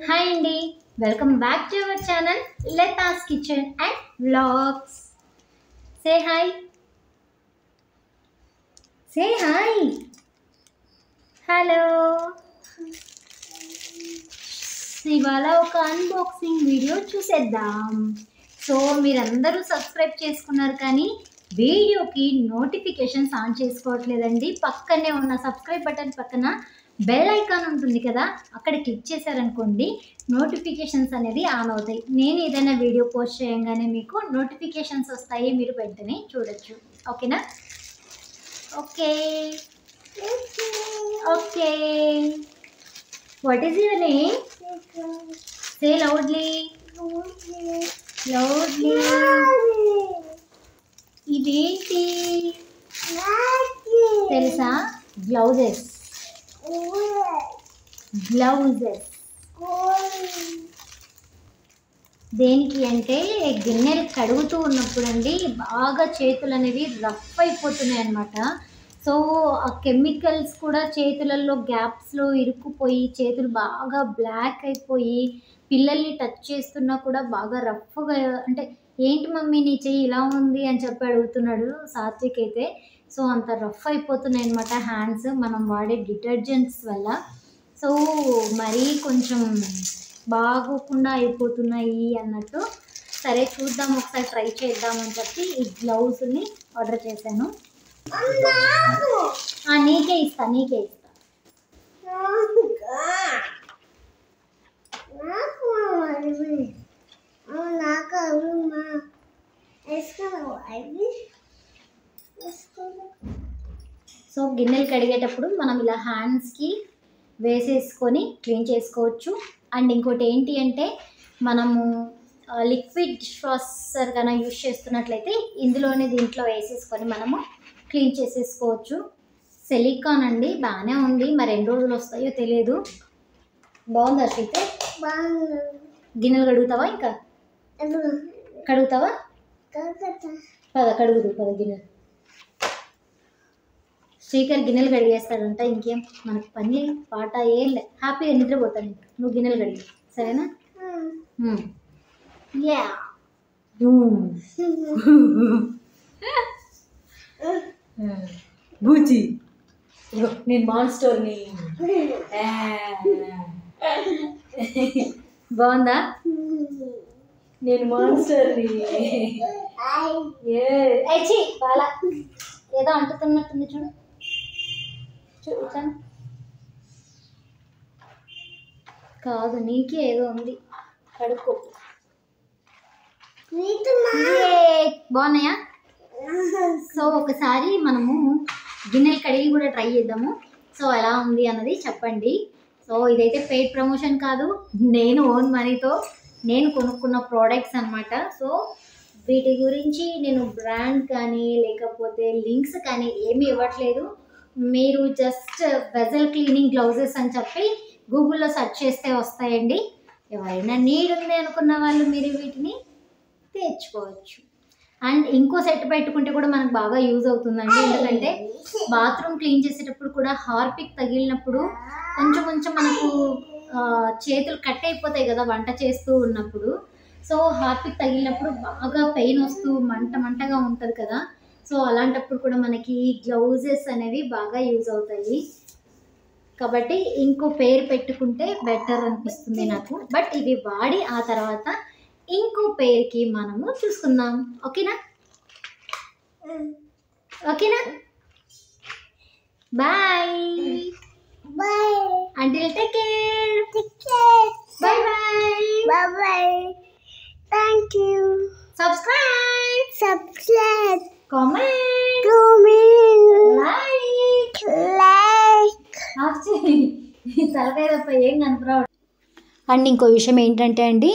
Hi అండి welcome back to our channel Latha's kitchen and vlogs say hi say hi hello ఇవాళ ఒక unboxing video చూసేద్దాం so మీరందరూ subscribe చేసుకున్నారు కానీ వీడియోకి నోటిఫికేషన్స్ ఆన్ చేసుకోవట్లేదండి పక్కనే ఉన్న సబ్స్క్రైబ్ బటన్ పక్కన బెల్ ఐకాన్ ఉంటుంది కదా అక్కడ క్లిక్ చేశారనుకోండి నోటిఫికేషన్స్ అనేది ఆన్ అవుతాయి నేను ఏదైనా వీడియో పోస్ట్ చేయగానే మీకు నోటిఫికేషన్స్ వస్తాయి మీరు వెంటనే చూడొచ్చు ఓకేనా okay okay what is your name say loudly loudly ఇదేంటి తెలుసా గ్లౌజెస్ గ్లౌజెస్ దేనికి అంటే గిన్నెలు కడుగుతూ ఉన్నప్పుడు అండి బాగా చేతులు అనేవి రఫ్ అయిపోతున్నాయి అన్నమాట సో ఆ కెమికల్స్ కూడా చేతులలో గ్యాప్స్లో ఇరుక్కుపోయి చేతులు బాగా బ్లాక్ అయిపోయి పిల్లల్ని టచ్ చేస్తున్నా కూడా బాగా రఫ్గా అంటే ఏంటి మమ్మీ నీ చెయ్యి ఇలా ఉంది అని చెప్పి అడుగుతున్నాడు సాత్విక్ అయితే సో అంత రఫ్ అయిపోతున్నాయి అనమాట హ్యాండ్స్ మనం వాడే డిటర్జెంట్స్ వల్ల సో మరీ కొంచెం బాగోకుండా అయిపోతున్నాయి అన్నట్టు సరే చూద్దాం ఒకసారి ట్రై చేద్దాం అని చెప్పి ఈ గ్లౌస్ని ఆర్డర్ చేశాను ఆ, నీకే ఇస్తా నీకే ఇస్తా సో గిన్నెలు కడిగేటప్పుడు మనం ఇలా హ్యాండ్స్కి వేసేసుకొని క్లీన్ చేసుకోవచ్చు అండ్ ఇంకోటి ఏంటి అంటే మనము లిక్విడ్ డిష్ వాషర్ కన్నా యూజ్ చేస్తున్నట్లయితే ఇందులోనే దీంట్లో వేసేసుకొని మనము క్లీన్ చేసేసుకోవచ్చు సెలికాన్ అండి బాగానే ఉంది మరి ఎన్ని రోజులు వస్తాయో తెలియదు బాగుంది అసలు గిన్నెలు కడుగుతావా ఇంకా కడుగుతావా పద కడుగుదు పద గిన్నెలు శ్రీకర్ గిన్నెలు కడిగేస్తాడంట ఇంకేం మనకు పని లేదు, పాట ఏం లే హ్యాపీగా నిద్రపోతాను ఇంకా నువ్వు గిన్నెలు కడిగి సరేనా యా బూచి ఇగో నేను మాన్స్టోర్ని బాగుందా నేను మాన్స్టర్ని ఏ అయిచి బాల ఏదో అంటుతున్నట్టుంది చూడు చూడు ఇట్లా. కాదు నీకే ఏదో ఉంది కడుక్కో ఏ, బాగున్నాయా సో ఒకసారి మనము గిన్నెలు కడిగి కూడా ట్రై చేద్దాము సో ఎలా ఉంది అన్నది చెప్పండి సో ఇదైతే పెయిడ్ ప్రమోషన్ కాదు నేను ఓన్ మనీతో నేను కొనుక్కున్న ప్రోడక్ట్స్ అన్నమాట సో వీటి గురించి నేను బ్రాండ్ కానీ లేకపోతే లింక్స్ కానీ ఏమీ ఇవ్వట్లేదు మీరు జస్ట్ వెజల్ క్లీనింగ్ గ్లౌజెస్ అని చెప్పి గూగుల్లో సెర్చ్ చేస్తే వస్తాయండి ఎవరైనా నీడ్ ఉంది అనుకున్న వాళ్ళు మీరు వీటిని తెచ్చుకోవచ్చు అండ్ ఇంకో సెట్ పెట్టుకుంటే కూడా మనకు బాగా యూజ్ అవుతుందండి ఎందుకంటే బాత్రూమ్ క్లీన్ చేసేటప్పుడు కూడా హార్పిక్ తగిలినప్పుడు కొంచెం కొంచెం మనకు ఆ, చేతులు కట్ అయిపోతాయి కదా వంట చేస్తూ ఉన్నప్పుడు సో హార్పిక్ తగిలినప్పుడు బాగా పెయిన్ వస్తూ మంట మంటగా ఉంటుంది కదా సో అలాంటప్పుడు కూడా మనకి ఈ గ్లౌజెస్ అనేవి బాగా యూజ్ అవుతాయి కాబట్టి ఇంకో పేరు పెట్టుకుంటే బెటర్ అనిపిస్తుంది నాకు బట్ ఇవి వాడి ఆ తర్వాత ఇంకో పేరుకి మనము చూసుకుందాం ఓకేనా ఓకేనా bye until take care bye bye Thank you. Subscribe Subscribe comment to me. Like Like. Off చేయి తలకాయ తప్ప ఏం కనపరావు అండ్ ఇంకో విషయం ఏంటంటే అండి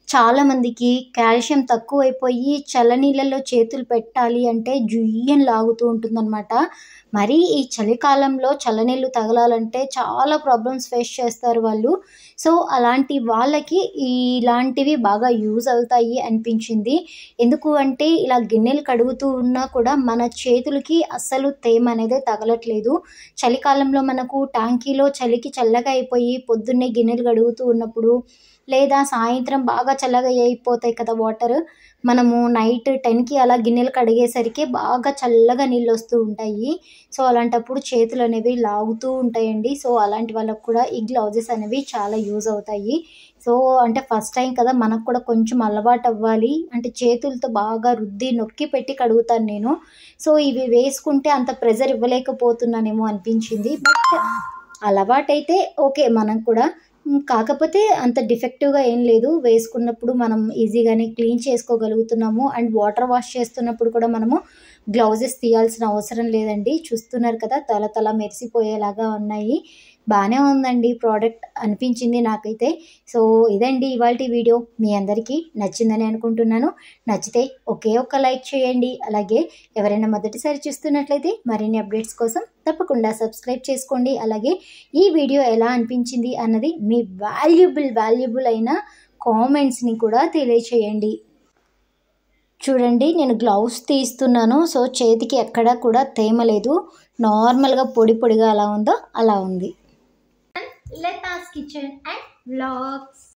చాలామందికి కాల్షియం తక్కువైపోయి చల్లనీళ్ళలో చేతులు పెట్టాలి అంటే జుయ్యం లాగుతూ ఉంటుందన్నమాట మరి ఈ చలికాలంలో చల్లనీళ్ళు తగలాలంటే చాలా ప్రాబ్లమ్స్ ఫేస్ చేస్తారు వాళ్ళు సో అలాంటి వాళ్ళకి ఇలాంటివి బాగా యూజ్ అవుతాయి అనిపించింది ఎందుకు అంటే ఇలా గిన్నెలు కడుగుతూ ఉన్నా కూడా మన చేతులకి అస్సలు తేమ అనేది తగలట్లేదు చలికాలంలో మనకు ట్యాంకీలో చలికి చల్లగా అయిపోయి పొద్దున్నే గిన్నెలు కడుగుతూ ఉన్నప్పుడు లేదా సాయంత్రం బాగా చల్లగా అయిపోతాయి కదా వాటర్ మనము నైట్ టెన్కి అలా గిన్నెలు కడిగేసరికి బాగా చల్లగా నీళ్ళు వస్తూ ఉంటాయి సో అలాంటప్పుడు చేతులు అనేవి లాగుతూ ఉంటాయండి సో అలాంటి వాళ్ళకు కూడా ఈ గ్లౌజెస్ అనేవి చాలా యూజ్ అవుతాయి సో అంటే ఫస్ట్ టైం కదా మనకు కూడా కొంచెం అలవాటు అవ్వాలి అంటే చేతులతో బాగా రుద్ది నొక్కి పెట్టి కడుగుతాను నేను సో ఇవి వేసుకుంటే అంత ప్రెజర్ ఇవ్వలేకపోతున్నానేమో అనిపించింది బట్ అలవాటైతే ఓకే మనం కూడా ఉమ్, కాకపోతే అంత డిఫెక్టివ్గా ఏం లేదు వేసుకున్నప్పుడు మనం ఈజీగానే క్లీన్ చేసుకోగలుగుతున్నాము అండ్ వాటర్ వాష్ చేస్తున్నప్పుడు కూడా మనము గ్లౌజెస్ తీయాల్సిన అవసరం లేదండి చూస్తున్నారు కదా తల తల మెరిసిపోయేలాగా ఉన్నాయి బాగానే ఉందండి ప్రోడక్ట్ అనిపించింది నాకైతే సో ఇదండి ఇవాళ వీడియో మీ అందరికీ నచ్చిందని అనుకుంటున్నాను నచ్చితే ఒకే ఒక్క లైక్ చేయండి అలాగే ఎవరైనా మొదటిసారి చూస్తున్నట్లయితే మరిన్ని అప్డేట్స్ కోసం తప్పకుండా సబ్స్క్రైబ్ చేసుకోండి అలాగే ఈ వీడియో ఎలా అనిపించింది అన్నది మీ వాల్యుబుల్ వాల్యుబుల్ అయిన కామెంట్స్ని కూడా తెలియచేయండి చూడండి నేను గ్లౌస్ తీస్తున్నాను సో చేతికి ఎక్కడా కూడా తేమ లేదు నార్మల్గా పొడి పొడిగా అలా ఉందో అలా ఉంది లెతాస్ కిచెన్ అండ్ వ్లాగ్స్